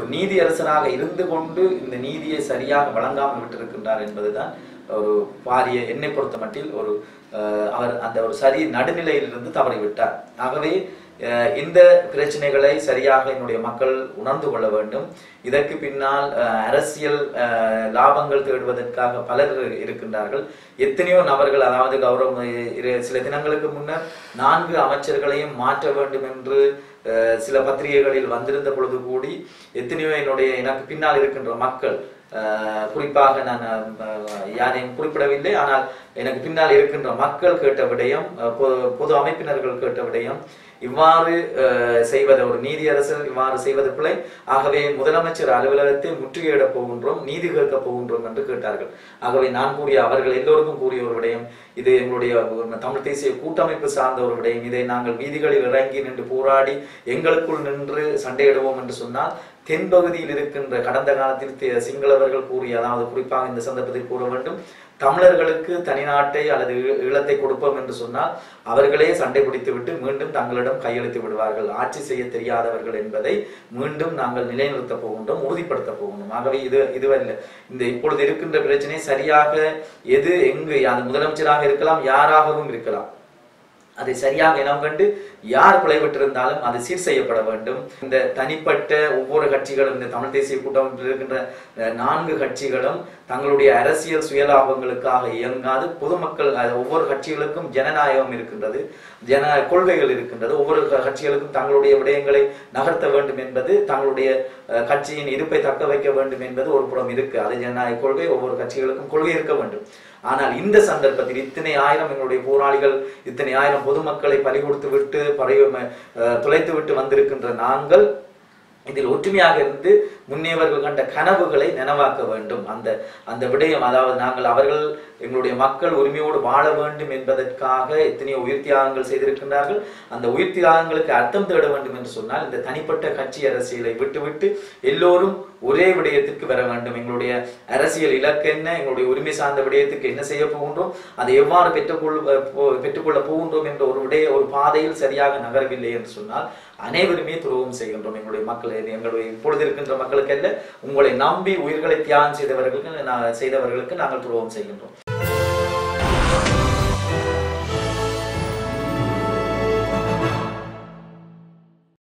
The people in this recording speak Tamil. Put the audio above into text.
நீதியரசராக இருந்து கொண்டு இந்த நீதியை சரியாக வழங்காமல் விட்டிருக்கின்றார் என்பதுதான் ஒரு பாரிய என்னை பொறுத்த மட்டில் ஒரு அஹ், அவர் அந்த ஒரு சரி நடுநிலையிலிருந்து தவறிவிட்டார் ஆகவே அஹ், இந்த பிரச்சனைகளை சரியாக என்னுடைய மக்கள் உணர்ந்து கொள்ள வேண்டும் இதற்கு பின்னால் அஹ், அரசியல் அஹ், லாபங்கள் தேடுவதற்காக பலர் இருக்கின்றார்கள் எத்தனையோ நபர்கள் அதாவது கௌரவம் இரு- சில தினங்களுக்கு முன்னர் நான்கு அமைச்சர்களையும் மாற்ற வேண்டும் என்று அஹ், சில பத்திரிகைகளில் வந்திருந்த பொழுது கூடி எத்தனையோ என்னுடைய எனக்கு பின்னால் இருக்கின்ற மக்கள் அஹ், குறிப்பாக நான் அஹ், யாரையும் குறிப்பிடவில்லை ஆனால் எனக்கு பின்னால் இருக்கின்ற மக்கள் கேட்ட விடயம் அஹ், பொ- பொது அமைப்பினர்கள் கேட்ட விடயம் இவ்வாறு அஹ், செய்வது ஒரு நீதியரசர் இவ்வாறு செய்வது பிழை ஆகவே முதலமைச்சர் அலுவலகத்தை முற்றுகையிடப் போகின்றோம் நீதி கேட்கப் போகின்றோம் என்று கேட்டார்கள் ஆகவே நான் கூறிய அவர்கள் எல்லோருக்கும் கூறிய ஒரு விடயம் இது எங்களுடைய ஒரு தமிழ் தேசிய கூட்டமைப்பு சார்ந்த ஒரு விடயம் இதை நாங்கள் வீதிகளில் இறங்கி நின்று போராடி எங்களுக்குள் நின்று சண்டையிடுவோம் என்று சொன்னால் தென்பகுதியில் இருக்கின்ற கடந்த காலத்தில் தி- சிங்களவர்கள் கூறிய அதாவது குறிப்பாக இந்த சந்தர்ப்பத்தில் கூற வேண்டும் தமிழர்களுக்கு தனிநாட்டை அல்லது ஈ- ஈழத்தை கொடுப்போம் என்று சொன்னால் அவர்களே சண்டை பிடித்து விட்டு மீண்டும் தங்களிடம் கையெழுத்து விடுவார்கள் ஆட்சி செய்ய தெரியாதவர்கள் என்பதை மீண்டும் நாங்கள் நிலைநிறுத்தப் போகின்றோம் உறுதிப்படுத்த போகின்றோம் ஆகவே இது இதுவல்ல இந்த இப்பொழுது இருக்கின்ற பிரச்சனை சரியாக எது எங்கு அது முதலமைச்சராக இருக்கலாம் யாராகவும் இருக்கலாம் அதை சரியாக இனம் கண்டு யார் பிழைவிட்டிருந்தாலும் அது சீர் செய்யப்பட வேண்டும் இந்த தனிப்பட்ட ஒவ்வொரு கட்சிகளும் இந்த தமிழ் தேசிய கூட்டமைப்பில் இருக்கின்ற அஹ், நான்கு கட்சிகளும் தங்களுடைய அரசியல் சுயலாபங்களுக்காக இயங்காது பொதுமக்கள் அஹ், ஒவ்வொரு கட்சிகளுக்கும் ஜனநாயகம் இருக்கின்றது ஜன கொள்கைகள் இருக்கின்றது ஒவ்வொரு க- கட்சிகளுக்கும் தங்களுடைய விடயங்களை நகர்த்த வேண்டும் என்பது தங்களுடைய அஹ், கட்சியின் இருப்பை தக்க வைக்க வேண்டும் என்பது ஒரு புறம் இருக்கு அது ஜனநாயக கொள்கை ஒவ்வொரு கட்சிகளுக்கும் கொள்கை இருக்க வேண்டும் ஆனால் இந்த சந்தர்ப்பத்தில் இத்தனை ஆயிரம் எங்களுடைய போராளிகள் இத்தனை ஆயிரம் பொதுமக்களை பறி கொடுத்து விட்டு பறி அஹ், துளைத்து விட்டு வந்திருக்கின்ற நாங்கள் இதில் ஒற்றுமையாக இருந்து முன்னேவர்கள் கண்ட கனவுகளை நனவாக்க வேண்டும் அந்த அந்த விடயம் அதாவது நாங்கள் அவர்கள் எங்களுடைய மக்கள் உரிமையோடு வாழ வேண்டும் என்பதற்காக எத்தனையோ உயிர் தியாகங்கள் செய்திருக்கின்றார்கள் அந்த உயிர் தியாகங்களுக்கு அர்த்தம் தேட வேண்டும் என்று சொன்னால் இந்த தனிப்பட்ட கட்சி அரசியலை விட்டுவிட்டு எல்லோரும் ஒரே விடயத்திற்கு வர வேண்டும் எங்களுடைய அரசியல் இலக்கு என்ன எங்களுடைய உரிமை சார்ந்த விடயத்துக்கு என்ன செய்ய போகின்றோம் அதை எவ்வாறு பெற்றுக்கொள்ள போ- பெற்றுக்கொள்ள போகின்றோம் என்ற ஒரு விடய ஒரு பாதையில் சரியாக நகரவில்லை என்று சொன்னால் அனைவருமே துரோகம் செய்கின்றோம் எங்களுடைய மக்கள் இது எங்களுடைய இப்பொழுது இருக்கின்ற மக்களுக்கு அல்ல உங்களை நம்பி உயிர்களை தியாகம் செய்தவர்களுக்கு நான் செய்தவர்களுக்கு நாங்கள் துரோகம் செய்கின்றோம்